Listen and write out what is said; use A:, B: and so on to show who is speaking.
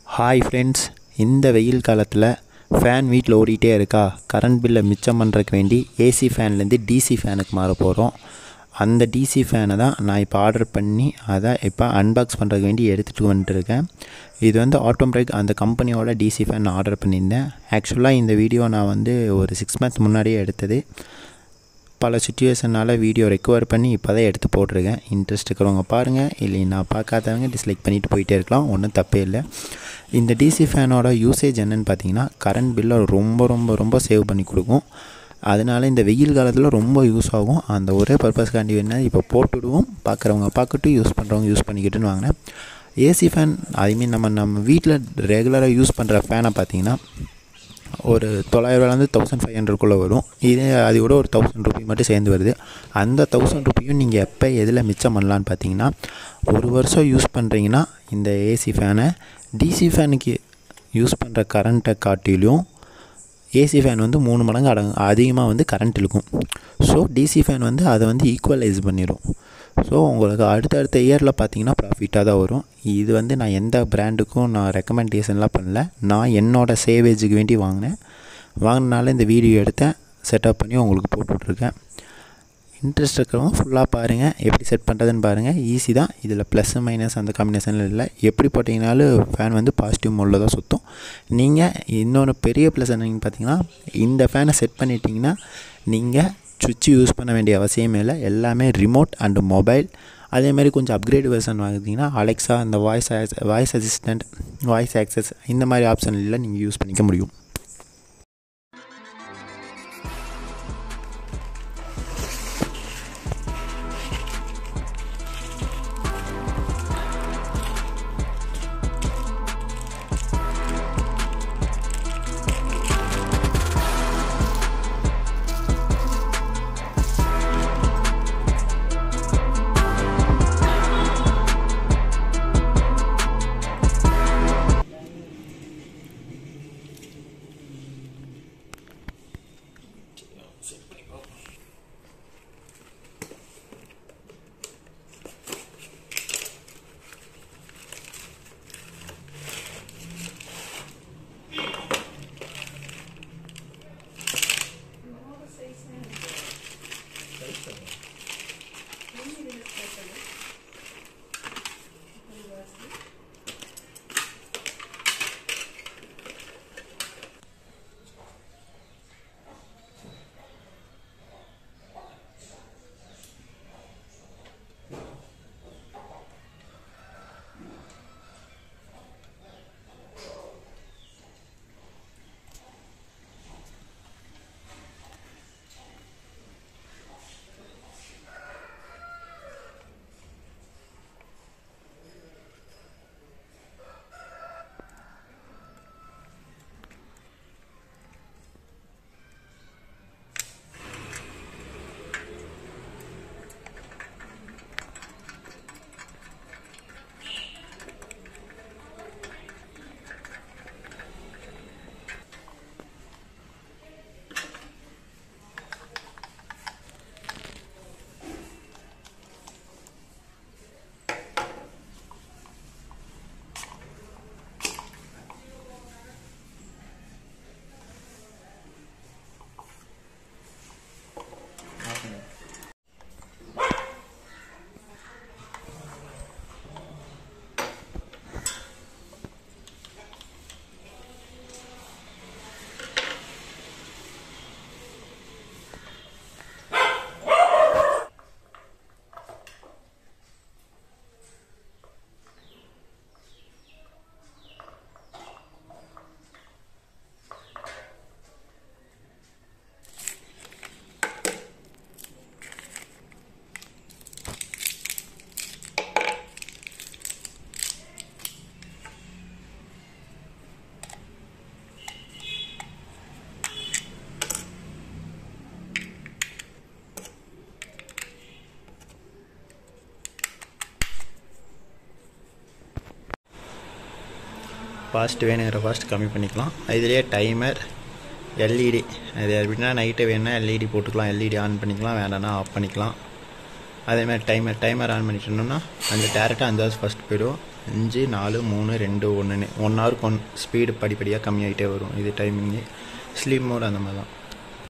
A: hi friends இந்த வெயில் காலத்தில் ஃபேன் வீட்டில் ஓடிட்டே இருக்கா கரண்ட் பில்லை மிச்சம் பண்ணுறதுக்கு வேண்டி ஏசி ஃபேன்லேருந்து டிசி ஃபேனுக்கு மாற போகிறோம் அந்த டிசி ஃபேனை தான் நான் இப்போ ஆர்டர் பண்ணி அதை இப்போ அன்பாக்ஸ் பண்ணுறதுக்கு வேண்டி எடுத்துகிட்டு வந்துட்டுருக்கேன் இது வந்து ஆட்டோமேட்டிக் அந்த கம்பெனியோட டிசி ஃபேன் நான் ஆர்டர் பண்ணியிருந்தேன் ஆக்சுவலாக இந்த வீடியோ நான் வந்து ஒரு சிக்ஸ் மந்த்ஸ் முன்னாடியே எடுத்தது பல சுச்சுவேஷனால் வீடியோ ரெக்கவர் பண்ணி இப்போ தான் எடுத்து போட்டிருக்கேன் இன்ட்ரெஸ்ட் இருக்கிறவங்க பாருங்கள் இல்லை நான் பார்க்காதவங்க டிஸ்லைக் பண்ணிவிட்டு போயிட்டே இருக்கலாம் ஒன்றும் தப்பே இல்லை இந்த டிசி ஃபேனோட யூசேஜ் என்னென்னு பார்த்தீங்கன்னா கரண்ட் பில்லை ரொம்ப ரொம்ப ரொம்ப சேவ் பண்ணி கொடுக்கும் அதனால் இந்த வெயில் காலத்தில் ரொம்ப யூஸ் ஆகும் அந்த ஒரே பர்பஸ்க்காண்டி வேணால் இப்போ போட்டுவிடுவோம் பார்க்குறவங்க பார்க்கட்டும் யூஸ் பண்ணுறவங்க யூஸ் பண்ணிக்கிட்டுன்னு வாங்கினேன் ஏசி ஃபேன் ஐ மீன் நம்ம நம்ம வீட்டில் ரெகுலராக யூஸ் பண்ணுற ஃபேனை பார்த்தீங்கன்னா ஒரு தொள்ளாயிரரூவாலேருந்து தௌசண்ட் ஃபைவ் ஹண்ட்ரட்குள்ளே வரும் இதே அது கூட ஒரு தௌசண்ட் ருபி மட்டும் சேர்ந்து வருது அந்த தௌசண்ட் ருபியும் நீங்கள் எப்போ எதில் மிச்சம் பண்ணலான்னு பார்த்தீங்கன்னா ஒரு வருஷம் யூஸ் பண்ணுறீங்கன்னா இந்த ஏசி ஃபேனை டிசி ஃபேனுக்கு யூஸ் பண்ணுற கரண்ட்டை காட்டிலும் ஏசி ஃபேன் வந்து மூணு மடங்கு அடங்கு அதிகமாக வந்து கரண்ட் இழுக்கும் ஸோ டிசி ஃபேன் வந்து அதை வந்து ஈக்குவலைஸ் பண்ணிடும் ஸோ உங்களுக்கு அடுத்தடுத்த இயரில் பார்த்தீங்கன்னா ப்ராஃபிட்டாக தான் வரும் இது வந்து நான் எந்த பிராண்டுக்கும் நான் ரெக்கமெண்டேஷன்லாம் பண்ணல நான் என்னோடய சேவேஜுக்கு வேண்டி வாங்கினேன் வாங்கினால இந்த வீடியோ எடுத்தேன் செட்டப் பண்ணி உங்களுக்கு போட்டுட்ருக்கேன் இன்ட்ரெஸ்ட் இருக்கிறவங்க ஃபுல்லாக பாருங்கள் எப்படி செட் பண்ணுறதுன்னு பாருங்கள் ஈஸி தான் இதில் ப்ளஸ் மைனஸ் அந்த காம்பினேஷனில் இல்லை எப்படி போட்டிங்கனாலும் ஃபேன் வந்து பாசிட்டிவ் மோடில் தான் சுற்றும் நீங்கள் இன்னொன்று பெரிய ப்ளஸ் என்னன்னு பார்த்தீங்கன்னா இந்த ஃபேனை செட் பண்ணிட்டீங்கன்னா நீங்கள் சுவிட்ச் யூஸ் பண்ண வேண்டிய அவசியமே இல்லை எல்லாமே ரிமோட் அண்டு மொபைல் அதேமாதிரி கொஞ்சம் அப்கிரேட் வெர்ஷன் வாங்கிட்டீங்கன்னா அலெக்ஸா இந்த voice voice assistant voice access இந்த மாதிரி ஆப்ஷனில் நீங்கள் யூஸ் பண்ணிக்க முடியும் ஃபாஸ்ட் வேணுங்கிற ஃபாஸ்ட் கம்மி பண்ணிக்கலாம் இதுலேயே டைமர் எல்இடி அது எப்படின்னா நைட்டு வேணுன்னா எல்இடி போட்டுக்கலாம் எல்இடி ஆன் பண்ணிக்கலாம் வேண்டாம்னா ஆஃப் பண்ணிக்கலாம் அதேமாதிரி டைமர் டைமர் ஆன் பண்ணிட்டோம்னா அந்த டேரெக்டாக அந்த ஃபஸ்ட் போயிடும் அஞ்சு நாலு மூணு ரெண்டு ஒன்றுன்னு ஒன் ஹவருக்கு ஒன் ஸ்பீடு படிப்படியாக கம்மியாகிட்டே வரும் இது டைமிங்கு ஸ்லீப் மோட் அந்த மாதிரி தான்